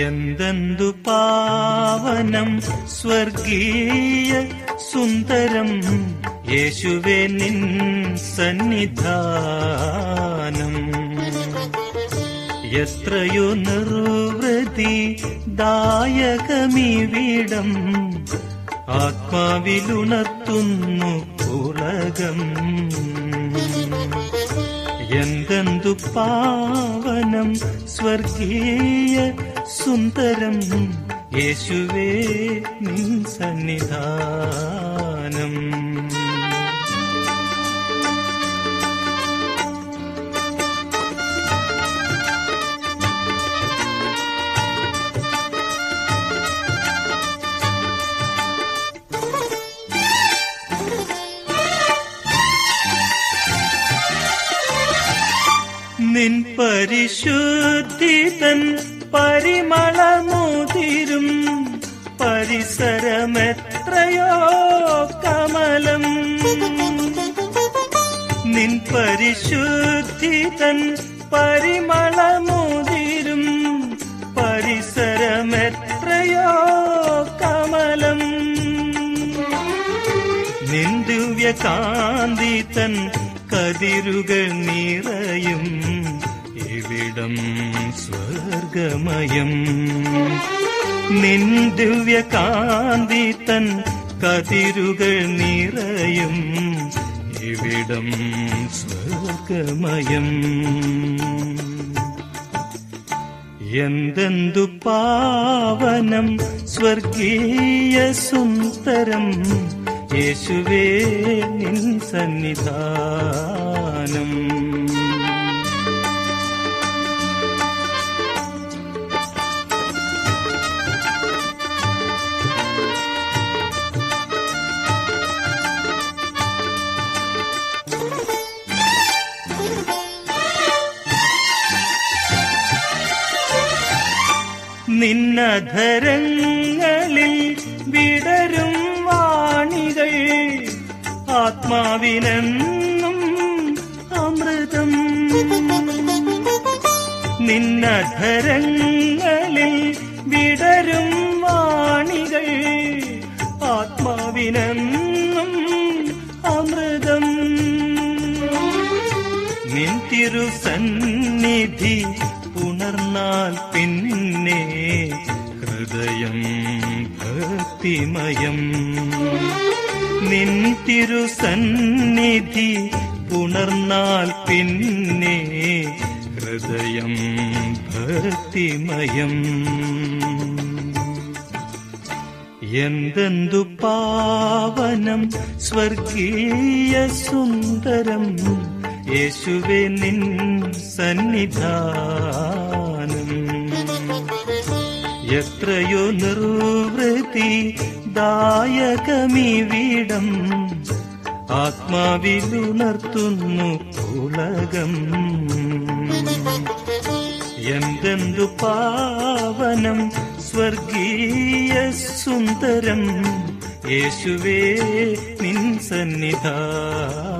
എന്തെന്തു പാവനം സ്വർഗീയ സുന്ദരം യേശുവേ നിൻ സന്നിധാനം എത്രയോ നിർവൃതി ദായകമിവിടം ആത്മാവിലുണർത്തുന്നു ഉലകം എന്തെന്തു പാവനം സ്വർഗീയ സുന്ദരം യേശുവേ നിൻ സന്നിധാനം നിൻ പരിശുദ്ധി തൻ പരിമളമുതിരും പരിസരമെത്രയോ കമലം നിൻ പരിശുദ്ധി തൻ പരിമളമുതിരും പരിസരമെത്രയോ കമലം നിൻ ദിവ്യകാന്തി തൻ കതിരുകൾ നിറയും ഇവിടം സ്വർഗമയം നിൻ ദിവ്യകാന്തി തൻ കതിരുകൾ നിറയും ഇവിടം സ്വർഗമയം എന്തെന്തു പാവനം സ്വർഗീയ സുന്ദരം യേശുവേ നിൻ സന്നിധാനം നിന്നധരങ്ങളിൽ വിടരും വാണികൾ ആത്മാവിനെന്നും അമൃതം നിന്നധരങ്ങളിൽ വിടരും വാണികൾ ആത്മാവിനെന്നും അമൃതം നിൻ തിരുസന്നിധി പുണർന്നാൽ പിന്നെ ഹൃദയം ഭക്തിമയം നിൻ തിരുസന്നിധി പുണർന്നാൽ പിന്നെ ഹൃദയം ഭക്തിമയം എന്തെന്തു പാവനം സ്വർഗീയ സുന്ദരം യേശുവെ നിൻ സന്നിധാനം എത്രയോ നിർവൃതി ദായകമിവിടം ആത്മാവിലുണർത്തുന്നു ഉലകം എന്തെന്തു പാവനം സ്വർഗീയ സുന്ദരം യേശുവേ നിൻ സന്നിധാനം